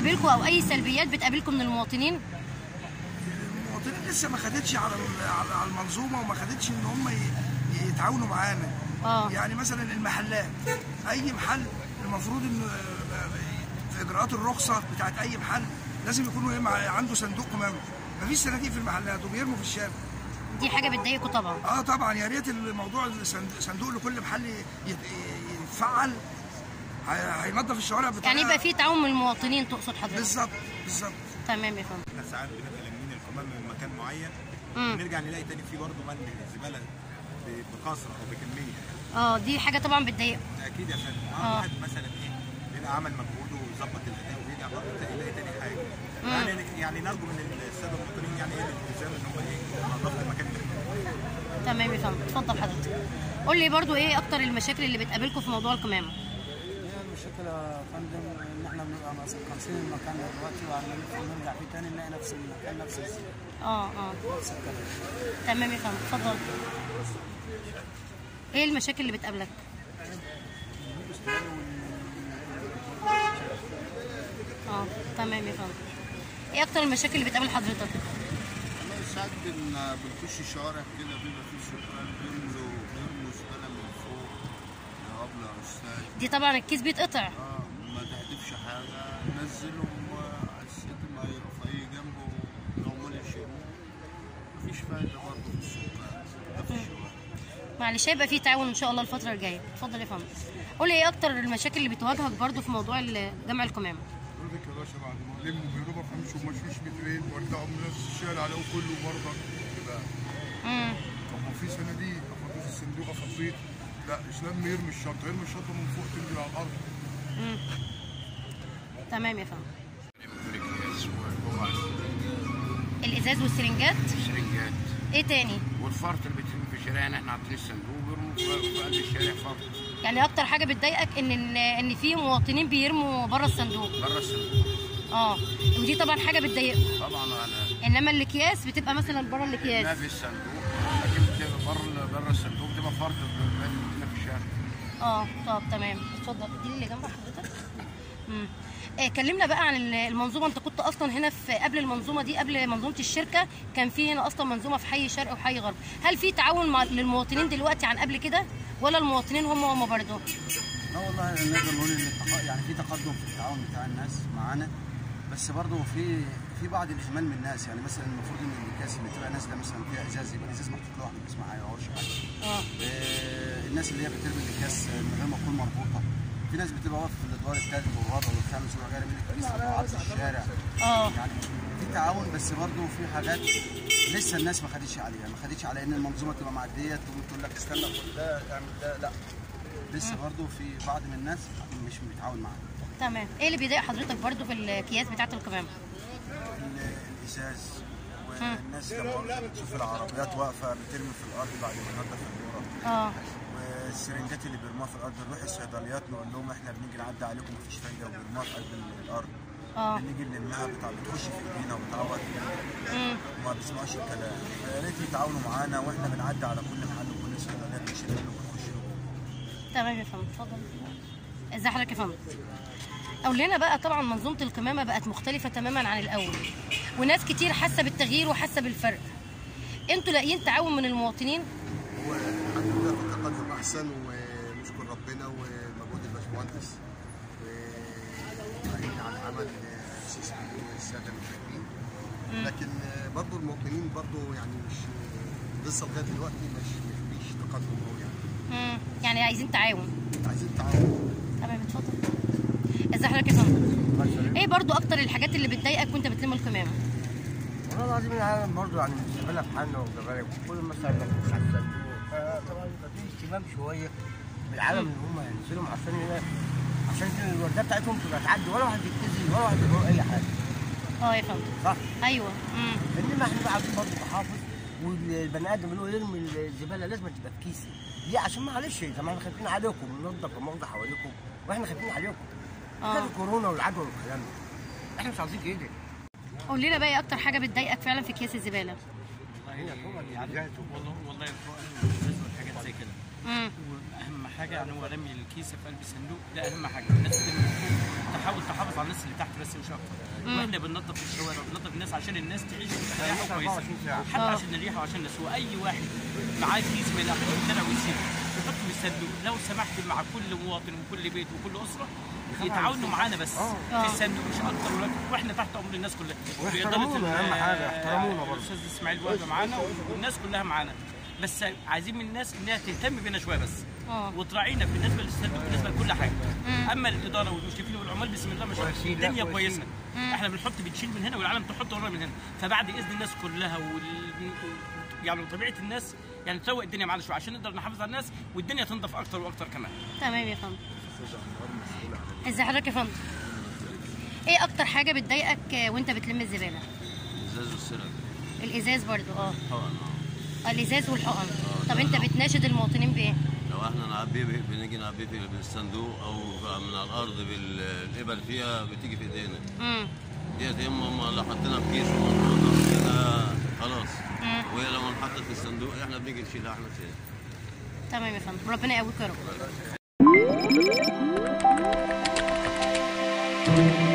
بتقابلكم او اي سلبيات بتقابلكم من المواطنين المواطنين لسه ما خدتش على ال- على على المنظومه وما خدتش ان هم ي- يتعاونوا معانا اه يعني مثلا المحلات اي محل المفروض ان في اجراءات الرخصه بتاعت اي محل لازم يكون يبقى عنده صندوق قمامه مفيش صناديق في المحلات وبيرموا في الشارع دي حاجه بتضايقكم طبعا اه طبعا يا ريت الموضوع الصند- صندوق لكل محل يت- يتفعل هي- هينظف الشوارع بتاعنا يعني يبقى في تعاون من المواطنين تقصد حضرتك بالظبط بالظبط تمام يا فندم احنا ساعات بنبقى لامين القمامه من مكان معين مم. نرجع نلاقي تاني فيه برضه من الزباله ب- بكثره او بكميه اه دي حاجه طبعا بتضايقكم ده اكيد يا فندم آه. اه واحد مثلا ايه بيبقى عمل مجهوده وظبط الاداء وبيرجع برضه تلاقي يلاقي تاني حاجه يعني يعني نرجو من الساده المواطنين يعني ايه الالتزام ان هم ايه نظافه المكان ده تمام يا فندم اتفضل حضرتك قول لي برضو ايه اكتر المشاكل اللي بتقابلكم في موضوع القمامه هي المشكلة يا فندم إن إحنا بنبقى مقصرين المكان ده دلوقتي وعمالين نرجع فيه تاني نلاقي نفس المكان نفس الزي اه اه نفس الكلام تمام يا فندم اتفضل ايه المشاكل اللي بتقابلك اه تمام يا فندم ايه اكتر المشاكل اللي بتقابل حضرتك والله ساعات بن- بنخش الشوارع كده بيبقى في سكان بيملوا بيرموا زبالة من فوق يا أبلة يا أستاذ دي طبعا الكيس بيتقطع اه ما تحدفش حاجة نزلهم على الست ما يقف أي جنبه العمال يشيلوه مفيش فايدة برضه في السكان ده في الشوارع معلش هيبقى في تعاون ان شاء الله الفتره الجايه اتفضل يا فندم قول لي ايه اكتر المشاكل اللي بتواجهك برضو في موضوع ال- جمع القمامه حضرتك يا باشا بعد ما لموا بيروحوا يمشوا ما فيش مترين وارجعوا من نفس الشارع لو كله برضك يبقى امم طب ما في صناديق افضل الصندوق افضيت لا مش لما يرمي الشنطه يرمي الشنطه من فوق تنزل على الارض تمام يا فندم الازاز والسرنجات سرنجات ايه تاني والفرط اللي بيترمي في شارعنا احنا حاطين الصندوق وبيرموا في في قلب الشارع فرط يعني اكتر حاجه بتضايقك ان ان ان في مواطنين بيرموا بره الصندوق بره الصندوق اه ودي طبعا حاجه بتضايقكم طبعا انا انما الاكياس بتبقى مثلا بره ما الاكياس في الصندوق لكن بتبقى بره بره الصندوق بتبقى فرط بتبقى في الشارع اه طب تمام اتفضل اديني اللي جنب حضرتك امم آه كلمنا بقى عن ال- المنظومه انت كنت اصلا هنا في قبل المنظومه دي قبل منظومه الشركه كان في هنا اصلا منظومه في حي شرق وحي غرب هل في تعاون مع للمواطنين دلوقتي عن قبل كده ولا المواطنين هم هم برضه لا والله نقدر نقول ان التق- يعني في تقدم في التعاون بتاع الناس معانا بس برضه في في بعض الاهمال من الناس يعني مثلا المفروض ان الاكياس اللي تبقى نازله مثلا فيها ازاز يبقى الازاز محطوط لوحده بس ما يعورش حاجه اه آه، الناس اللي هي بترمي الاكياس من غير ما تكون مربوطه في ناس بتبقى واقفه في الادوار الثالث والرابع والخامس ويروح جاي من الكنيسه في عرض الشارع اه يعني في تعاون بس برضه في حاجات لسه الناس ما خدتش عليها ما خدتش على ان المنظومه تبقى معديه تقوم تقول لك استنى خد ده اعمل ده لا لسه برضه في بعض من الناس مش بيتعاون معانا تمام ايه اللي بيضايق حضرتك برضه في الاكياس بتاعه القمامه ال- الازاز والناس لما بتشوف العربيات واقفه بترمي في الارض بعد ما تنضف الدوره اه والسرنجات اللي بيرموها في الارض نروح الصيدليات نقول لهم احنا بنيجي نعدي عليكم مفيش فايده وبيرموها في قلب الارض اه بنيجي نلمها بتاع بتخش في ايدينا وبتعور امم وما بيسمعوش الكلام فيا ريت يتعاونوا معانا واحنا بنعدي على كل محل وكل صيدليه بنشيل منه ونخش له تمام يا فندم اتفضل ازي حضرتك يا فندم قول لنا بقى طبعا منظومه القمامه بقت مختلفه تماما عن الاول وناس كتير حاسه بالتغيير وحاسه بالفرق انتوا لاقيين تعاون من المواطنين هو الحمد لله في تقدم أحسن ونشكر ربنا ومجهود الباشمهندس وعين على عمل أساس السادة المشرفين لكن برضه المواطنين برضه يعني مش لسه لغايه دلوقتي مش مش فيش تقدم قوي يعني امم يعني عايزين تعاون عايزين تعاون تمام اتفضل ازي حضرتك يا فندم ايه برضو اكتر الحاجات اللي بتضايقك وانت بتلم القمامه والله العظيم العالم برضه يعني الزباله في حالنا وجبالك كل مثلا ما تبص على الصندوق فطبعا يبقى في اهتمام شويه بالعالم ان هم ينزلوا عشان هنا عشان كده الورديه بتاعتهم تبقى تعدي ولا واحد يتاذي ولا واحد يقول اي حاجه اه يا فندم صح ايوه امم انما احنا بقى عايزين برضه تحافظ والبني ادم اللي هو يرمي الزباله لازم تبقى في كيس ليه عشان معلش زي ما احنا خايفين عليكم بننضف وموضع حواليكم واحنا خايفين عليكم اه خايف الكورونا والعدوى والكلام ده احنا مش عايزين كده قول لنا بقى ايه اكتر حاجه بتضايقك فعلا في اكياس الزباله هي طبعا والله والله الفقر والازاز والحاجات زي كده مم. واهم حاجه يعني هو رمي الكيسه في قلب الصندوق ده اهم حاجه الناس اللي من فوق تحاول تحافظ على الناس اللي تحت بس مش اكتر واحنا بننظف الشوارع وبننظف الناس عشان الناس تعيش مرتاحه وكويسه حتى عشان الريحه وعشان الناس واي واحد معاه كيس ما يلاقيش في الشارع ويسيبه يحطه في الصندوق لو سمحت مع كل مواطن وكل بيت وكل اسره يتعاونوا معانا بس في الصندوق مش اكتر ولا أكتر. واحنا تحت امر الناس كلها واحترمونا أهم حاجة، احترمونا برضه. الاستاذ اسماعيل وهبه معانا والناس كلها معانا بس عايزين من الناس انها تهتم بينا شويه بس اه وتراعينا بالنسبه للصندوق بالنسبه لكل حاجه اما الاداره والمشرفين والعمال بسم الله ما شاء الله كويسين، لا الدنيا كويسين. كويسه احنا بنحط بنشيل من هنا والعالم تحط ورا من هنا فبعد اذن الناس كلها وال يعني طبيعه الناس يعني تروق الدنيا معانا شويه عشان نقدر نحافظ على الناس والدنيا تنضف اكتر واكتر كمان تمام يا فندم ازي حضرتك يا فندم ايه اكتر حاجه بتضايقك آه، وانت بتلم الزباله ازاز والسرق الازاز برضو اه طبعا آه، الازاز والحقن طب انت بتناشد المواطنين بايه لو احنا نعبيه ب- بنيجي نعبيه في- بالصندوق او من على الارض بالابر فيها بتيجي في ايدينا امم ديت هم هم لو حطينا في كيس ومنطقة كده خلاص مم. وهي لما انحطت في الصندوق احنا بنيجي نشيلها احنا تاني تمام يا فندم ربنا يقويك يا رب